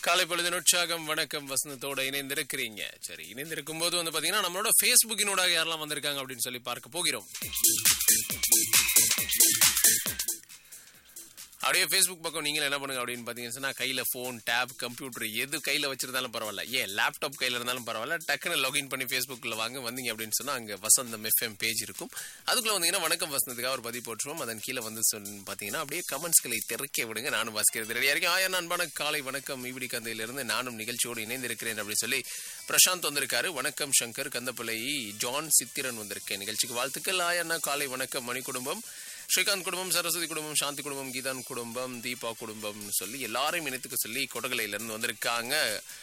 காலை பொழுதின் உற்சாகம் வணக்கம் வசந்தத்தோட இணைந்திருக்கிறீங்க சரி இணைந்திருக்கும் போது வந்து பாத்தீங்கன்னா நம்மளோட Facebookனோட யாரெல்லாம் வந்திருக்காங்க அப்படின்னு சொல்லி பார்க்க போகிறோம் அப்படியே ஃபேஸ்புக் பக்கம் நீங்க என்ன பண்ணுங்க அப்படின்னு பாத்தீங்கன்னா சொன்னா, கையில ஃபோன் டேப் கம்ப்யூட்டர் எது கையில வச்சிருந்தாலும் பரவாயில்ல ஏன் லேப்டாப் கையில இருந்தாலும் பரவாயில்ல டக்குன்னு லாகின் பண்ணி ஃபேஸ்புக்கில் வாங்க வந்தீங்க அப்படின்னு சொன்னா அங்க வசந்தம் எஃப்எம் பேஜ் இருக்கும் அதுக்குள்ள வந்தீங்கன்னா வணக்கம் வசந்தத்துக்காக ஒரு பதிவு போட்டுருவோம் அதன் கீழே வந்து சொன்ன பாத்தீங்கன்னா அப்படியே கமெண்ட்ஸ்களை திறக்க விடுங்க நானும் வாசிக்கிறது ரெடியா இருக்கேன் ஆயா அன்பான காலை வணக்கம் இவிடி கந்தையிலிருந்து நானும் நிகழ்ச்சியோடு இணைந்திருக்கிறேன் அப்படின்னு சொல்லி பிரசாந்த் வந்திருக்காரு வணக்கம் சங்கர் கந்தப்பளை ஜான் சித்திரன் வந்திருக்கேன் நிகழ்ச்சிக்கு வாழ்த்துக்கள் ஆயண்ணா காலை வணக்கம் மணி குடும்பம் ஸ்ரீகாந்த் குடும்பம் சரஸ்வதி குடும்பம் சாந்தி குடும்பம் கீதான் குடும்பம் தீபா குடும்பம்னு சொல்லி எல்லாரையும் இணைத்துக்க சொல்லி கொடகலையில இருந்து வந்திருக்காங்க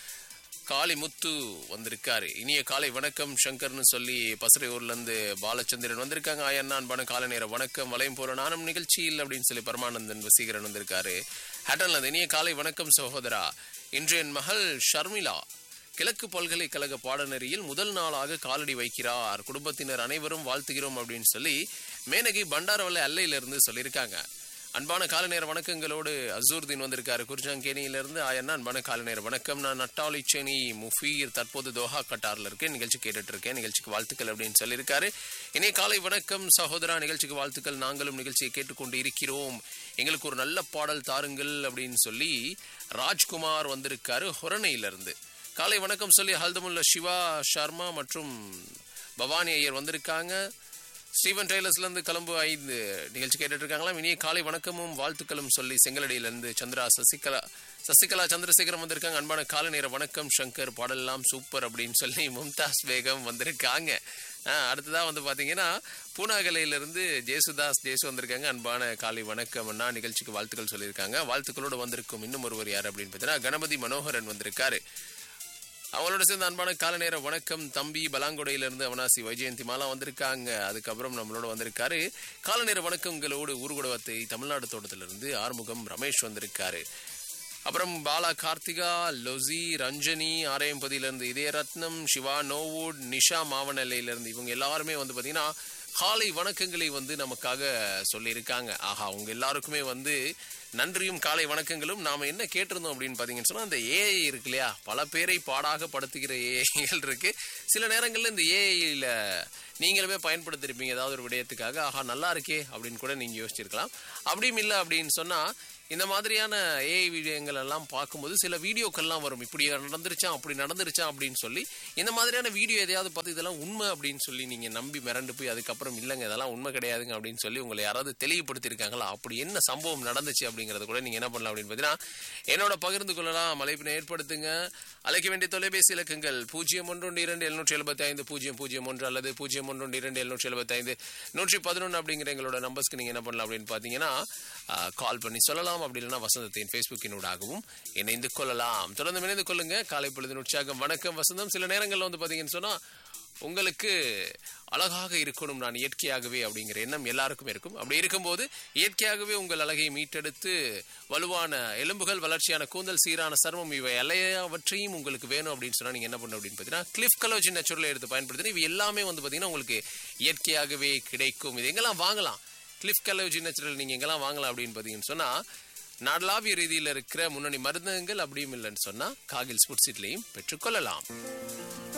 காளிமுத்து வந்திருக்காரு இனிய காலை வணக்கம் சங்கர்னு சொல்லி பசறையூர்ல இருந்து பாலச்சந்திரன் வந்திருக்காங்க ஆயண்ணா அன்பான காலை நேர வணக்கம் வளையம் போற நானும் நிகழ்ச்சியில் அப்படின்னு சொல்லி பரமானந்தன் வசீகரன் வந்திருக்காரு ஹேட்டன்ல இருந்து இனிய காலை வணக்கம் சகோதரா இன்று என் மகள் ஷர்மிளா கிழக்கு பல்கலைக்கழக பாடநெறியில் முதல் நாளாக காலடி வைக்கிறார் குடும்பத்தினர் அனைவரும் வாழ்த்துகிறோம் அப்படின்னு சொல்லி மேனகி பண்டாரவல்ல அல்லையிலிருந்து சொல்லியிருக்காங்க அன்பான காலை நேர வணக்கங்களோடு அசூர்தீன் வந்திருக்காரு குறிச்சாங்கேணியிலிருந்து ஆயண்ணா அன்பான காலை நேர வணக்கம் நான் நட்டாளி சேனி முஃபீர் தற்போது தோஹா கட்டார்ல இருக்கேன் நிகழ்ச்சி கேட்டுட்டு இருக்கேன் நிகழ்ச்சிக்கு வாழ்த்துக்கள் அப்படின்னு சொல்லியிருக்காரு இனி காலை வணக்கம் சகோதரா நிகழ்ச்சிக்கு வாழ்த்துக்கள் நாங்களும் நிகழ்ச்சியை கேட்டுக்கொண்டு இருக்கிறோம் எங்களுக்கு ஒரு நல்ல பாடல் தாருங்கள் அப்படின்னு சொல்லி ராஜ்குமார் வந்திருக்காரு ஹொரணையிலிருந்து காலை வணக்கம் சொல்லி ஹல்தமுல்ல சிவா சர்மா மற்றும் பவானி ஐயர் வந்திருக்காங்க ஸ்டீவன் டெய்லர்ஸ்ல இருந்து கிளம்பு ஐந்து நிகழ்ச்சி கேட்டுட்டு இருக்காங்களா இனிய காலை வணக்கமும் வாழ்த்துக்களும் சொல்லி செங்கலடியில இருந்து சந்திரா சசிகலா சசிகலா சந்திரசேகரம் வந்திருக்காங்க அன்பான காலை நேர வணக்கம் சங்கர் பாடலாம் சூப்பர் அப்படின்னு சொல்லி மும்தாஸ் பேகம் வந்திருக்காங்க ஆஹ், அடுத்ததா வந்து பாத்தீங்கன்னா பூனாகலையிலிருந்து ஜேசுதாஸ் ஜேசு வந்திருக்காங்க அன்பான காலை வணக்கம் அண்ணா நிகழ்ச்சிக்கு வாழ்த்துக்கள் சொல்லியிருக்காங்க வாழ்த்துக்களோடு வந்திருக்கும் இன்னும் ஒருவர் யார் அப்படின்னு பார்த்தீங்கன்னா கணபதி மனோகரன் வந்திருக்காரு அவங்களோட சேர்ந்து அன்பான கால நேர வணக்கம் தம்பி பலாங்கொடையிலிருந்து அவனாசி வைஜெயந்தி மாலா வந்திருக்காங்க அதுக்கப்புறம் நம்மளோட வந்திருக்காரு கால நேர வணக்கங்களோடு ஊர்குடவத்தை தமிழ்நாடு தோட்டத்திலிருந்து ஆறுமுகம் ரமேஷ் வந்திருக்காரு அப்புறம் பாலா கார்த்திகா லொசி ரஞ்சனி ஆரையம்பதியிலிருந்து இதயரத்னம் சிவா நோவுட் நிஷா மாவனல்லையிலிருந்து இவங்க எல்லாருமே வந்து பார்த்தீங்கன்னா காலை வணக்கங்களை வந்து நமக்காக சொல்லியிருக்காங்க ஆஹா அவங்க எல்லாருக்குமே வந்து நன்றியும் காலை வணக்கங்களும் நாம என்ன கேட்டிருந்தோம் அப்படின்னு பார்த்தீங்கன்னு சொன்னா அந்த ஏஐ இருக்கு இல்லையா பல பேரை பாடாக படுத்துகிற ஏஐகள் இருக்கு சில நேரங்கள்ல இந்த ஏஐல நீங்களுமே பயன்படுத்திருப்பீங்க ஏதாவது ஒரு விடயத்துக்காக ஆஹா நல்லா இருக்கே அப்படின்னு கூட நீங்க யோசிச்சிருக்கலாம் அப்படியும் இல்லை அப்படின்னு சொன்னா இந்த மாதிரியான ஏஐ வீடியோங்கள் எல்லாம் பார்க்கும்போது சில வீடியோக்கள்லாம் வரும் இப்படி நடந்துருச்சா அப்படி நடந்துருச்சா அப்படின்னு சொல்லி இந்த மாதிரியான வீடியோ எதையாவது பார்த்து இதெல்லாம் உண்மை அப்படின்னு சொல்லி நீங்க நம்பி மிரண்டு போய் அதுக்கப்புறம் இல்லைங்க இதெல்லாம் உண்மை கிடையாதுங்க அப்படின்னு சொல்லி உங்களை யாராவது தெளிவுபடுத்தியிருக்காங்களா அப்படி என்ன சம்பவம் நடந்துச்சு அப்படிங்கறத கூட நீங்க என்ன பண்ணலாம் அப்படின்னு பார்த்தீங்கன்னா என்னோட பகிர்ந்து கொள்ளலாம் அழைப்பினை ஏற்படுத்துங்க அழைக்க வேண்டிய தொலைபேசி இலக்கங்கள் பூஜ்ஜியம் ஒன்று இரண்டு எழுநூற்றி எழுபத்தி ஐந்து பூஜ்ஜியம் பூஜ்ஜியம் ஒன்று அல்லது பூஜ்ஜியம் ஒன்று இரண்டு எழுநூற்றி எழுபத்தி ஐந்து நூற்றி பதினொன்று அப்படிங்கிற எங்களோட நம்பர்ஸ்க்கு நீங்க என்ன பண்ணலாம் அப்படின்னு பார்த்தீங்கன்னா கால் பண்ணி சொல்லலாம் அப்படி இல்லைன்னா வசந்தத்தின் ஃபேஸ்புக்கினூடாகவும் இணைந்து கொள்ளலாம் தொடர்ந்து இணைந்து கொள்ளுங்க காலை பொழுதின் உற்சாகம் வணக்கம் வசந்தம் சில நேரங்களில் வந்து பார்த்தீங்கன்னு சொன்னா உங்களுக்கு அழகாக இருக்கணும் நான் இயற்கையாகவே அப்படிங்கிற எண்ணம் எல்லாருக்கும் இருக்கும் அப்படி இருக்கும்போது இயற்கையாகவே உங்கள் அழகை மீட்டெடுத்து வலுவான எலும்புகள் வளர்ச்சியான கூந்தல் சீரான சர்மம் இவை எல்லாவற்றையும் உங்களுக்கு வேணும் அப்படின்னு சொன்னா நீங்க என்ன பண்ணணும் அப்படின்னு பார்த்தீங்கன்னா கிளிஃப் கலோஜி நேச்சுரலை எடுத்து பயன்படுத்தி இவை எல்லாமே வந்து பார்த்தீங்கன்னா உங்களுக்கு இயற்கையாகவே கிடைக்கும் இது எங்கெல்லாம் வாங்கலாம் கிளிஃப் கலோஜி நேச்சுரல் நீங்க எங்கெல்லாம் வாங்கலாம் அப்படின்னு பார்த்தீங்கன்னு சொன்னா நாடளாவிய ரீதியில் இருக்கிற முன்னணி மருந்தகங்கள் அப்படியும் இல்லைன்னு சொன்னா காகில் ஸ்புட்ஸிட்லையும் பெற்றுக்கொள்ளலாம்